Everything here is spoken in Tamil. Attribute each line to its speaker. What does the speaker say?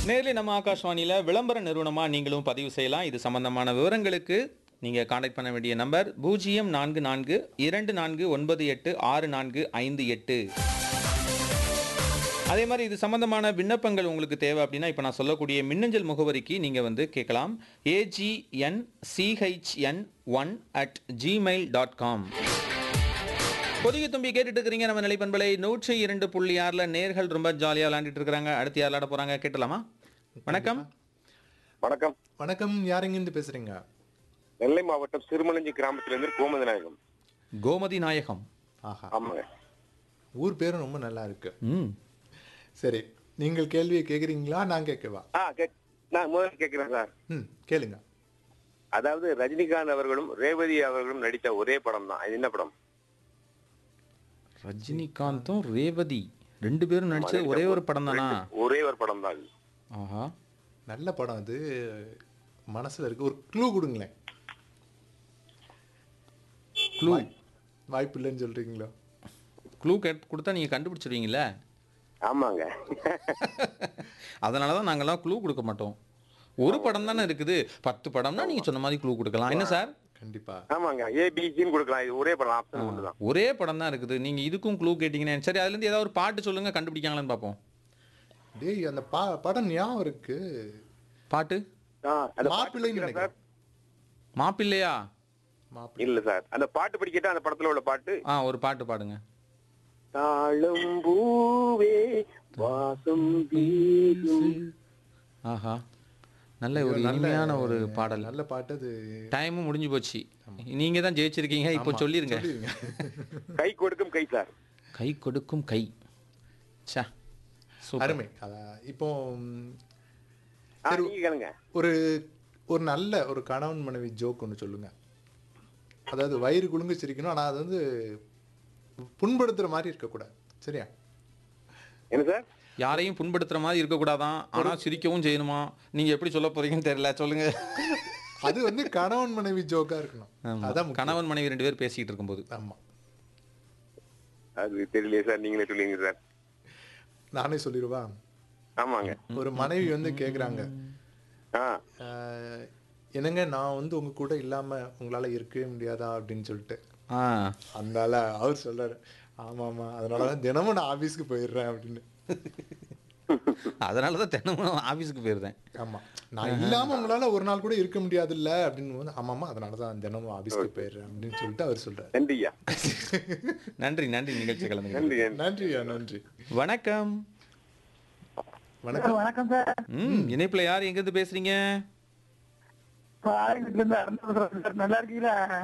Speaker 1: நேர்லயே நம்ம ஆகாஷ்வாணியில விளம்பர நிறுவனமா நீங்களும் பதிவு செய்யலாம் இது சம்பந்தமான விவரங்களுக்கு நீங்க காண்டாக்ட் பண்ண வேண்டிய நம்பர் பூஜ்ஜியம் நான்கு நான்கு இரண்டு நான்கு ஒன்பது எட்டு ஆறு நான்கு ஐந்து எட்டு அதே மாதிரி இது சம்பந்தமான விண்ணப்பங்கள் உங்களுக்கு தேவை அப்படின்னா இப்போ நான் சொல்லக்கூடிய மின்னஞ்சல் முகவரிக்கு நீங்கள் வந்து கேட்கலாம் AGN CHN one at Gmail dot com Podhigai தும்பி கேட்டுட்டு இருக்கிறீங்க நம்ம நிலைப்பண்பலை நூற்றி இரண்டு புள்ளி ஆறுல நேர்கள் ரொம்ப ஜாலியாக விளையாண்டுட்டு இருக்காங்க அடுத்து யார் விளையாட போறாங்க கேட்டலாமா வணக்கம்
Speaker 2: வணக்கம்
Speaker 3: வணக்கம் யாருங்கிருந்து பேசுறீங்க
Speaker 2: நெல்லை மாவட்டம் சிறுமலஞ்சி கிராமத்திலிருந்து கோமதி நாயகம்
Speaker 1: கோமதி நாயகம்
Speaker 3: ஆஹா
Speaker 2: ஆமாங்க
Speaker 3: ஊர் பேரும் ரொம்ப நல்லா இருக்கு
Speaker 1: ம்
Speaker 3: சரி நீங்கள் கேள்வியை கேக்குறீங்களா நான் கேட்கவா
Speaker 2: ஆ கே நான் முதல்ல கேட்கிறேன் சார்
Speaker 3: ம் கேளுங்க
Speaker 2: அதாவது ரஜினிகாந்த் அவர்களும் ரேவதி அவர்களும் நடித்த ஒரே படம் தான் இது என்ன படம்
Speaker 1: ரஜினிகாந்தும் ரேவதி ரெண்டு பேரும் நடிச்ச ஒரே ஒரு படம் தானா
Speaker 2: ஒரே ஒரு படம் தான் இது.
Speaker 1: ஆஹா
Speaker 3: நல்ல படம் அது மனசுல இருக்கு ஒரு க்ளூ கொடுங்களேன்
Speaker 1: க்ளூ
Speaker 3: வாய்ப்பு இல்லைன்னு சொல்றீங்களா
Speaker 1: க்ளூ கேட் கொடுத்தா நீங்கள் கண்டுபிடிச்சிருவீங்களே
Speaker 2: ஆமாங்க
Speaker 1: அதனால தான் நாங்கள்லாம் க்ளூ கொடுக்க மாட்டோம் ஒரு படம் தானே இருக்குது பத்து படம்னா நீங்கள் சொன்ன மாதிரி க்ளூ கொடுக்கலாம் என்ன சார்
Speaker 3: கண்டிப்பா
Speaker 2: ஆமாங்க ஏபிசின்னு கொடுக்கலாம் இது ஒரே படம் ஆப்ஷன் ஒன்று தான்
Speaker 1: ஒரே படம் தான் இருக்குது நீங்கள் இதுக்கும் க்ளூ கேட்டிங்கன்னா சரி அதுலேருந்து ஏதாவது ஒரு பாட்டு சொல்லுங்கள் கண்டுபிடிக்காங்களான்னு பார்ப்போம்
Speaker 3: டேய் அந்த பா படம் ஞாபகம் இருக்கு
Speaker 1: பாட்டு
Speaker 2: ஆ, அந்த பாட்டு
Speaker 3: மாப்பிள்ளைன்னு
Speaker 2: படிக்கிறேன் சார்
Speaker 3: நினைக்கிறேன்
Speaker 1: மாப்பிள்ளையா
Speaker 3: மாப்பிள்ளை
Speaker 2: இல்ல சார் அந்த பாட்டு படிக்கட்டா அந்த படத்துல உள்ள பாட்டு
Speaker 1: ஆ ஒரு பாட்டு பாடுங்க
Speaker 2: தாழம் பூவே வாசம் வீசும்
Speaker 1: ஆஹா நல்ல ஒரு இனிமையான ஒரு பாடல்
Speaker 3: நல்ல பாட்டு அது
Speaker 1: டைமும் முடிஞ்சு போச்சு நீங்கள் தான் ஜெயிச்சிருக்கீங்க இப்போ சொல்லிருங்க
Speaker 3: சொல்லிருங்க
Speaker 2: கை கொடுக்கும் கை சார்
Speaker 1: கை கொடுக்கும் கை சா சூப்பர்
Speaker 3: அருமை அதான் இப்போ ம்,
Speaker 2: ஆ, நீங்க கேளுங்க
Speaker 3: ஒரு ஒரு நல்ல ஒரு கணவன் மனைவி ஜோக் ஒன்று சொல்லுங்க அதாவது வயிறு குலுங்க சிரிக்கணும் ஆனால் அது வந்து புண்படுத்துற மாதிரி இருக்கக்கூடாது சரியா
Speaker 2: என்ன சார்
Speaker 1: யாரையும் புண்படுத்துற மாதிரி இருக்கக்கூடாதான் ஆனா சிரிக்கவும் செய்யணுமா நீங்க எப்படி சொல்ல போறீங்கன்னு தெரியல சொல்லுங்க
Speaker 3: அது வந்து கணவன் மனைவி ஜோக்கா இருக்கணும்
Speaker 1: ஆமா.
Speaker 3: அதான் முக்கியம்.
Speaker 1: கணவன் மனைவி ரெண்டு பேர் பேசிக்கிட்டு இருக்கும்போது
Speaker 3: ஆமா
Speaker 2: அது தெரியலையே சார் நீங்களே சொல்லுங்க சார்
Speaker 3: நானே சொல்லிடுவா
Speaker 2: ஆமாங்க
Speaker 3: ஒரு மனைவி வந்து கேக்குறாங்க
Speaker 2: ஆ
Speaker 3: "ஆஹ், என்னங்க நான் வந்து உங்க கூட இல்லாம உங்களால இருக்கவே முடியாதா அப்படின்னு சொல்லிட்டு
Speaker 1: ஆ
Speaker 3: அதனால அவர் சொல்றாரு ஆமா ஆமா அதனாலதான் தினமும் நான் ஆபீஸ்க்கு போயிடுறேன் அப்படின்னு
Speaker 1: அதனால தான் தினமும் ஆஃபீஸுக்கு போயிருந்தேன்
Speaker 3: ஆமா நான் இல்லாம உங்களால ஒரு நாள் கூட இருக்க முடியாது இல்ல அப்படின்னு போது ஆமாமா அதனாலதான் தினமும் ஆபீஸ்க்கு போயிடுறேன் அப்படின்னு சொல்லிட்டு அவர் சொல்றாரு
Speaker 2: நன்றியா
Speaker 1: நன்றி நன்றி நிகழ்ச்சி கலந்து
Speaker 2: நன்றி
Speaker 3: நன்றியா நன்றி
Speaker 1: வணக்கம்
Speaker 3: வணக்கம்
Speaker 4: வணக்கம் சார்
Speaker 1: ம் இணைப்புல யார் எங்க இருந்து பேசுறீங்க
Speaker 4: பாளையத்துல இருந்து அருண் பேசுறேன் சார் நல்லா இருக்கீங்களா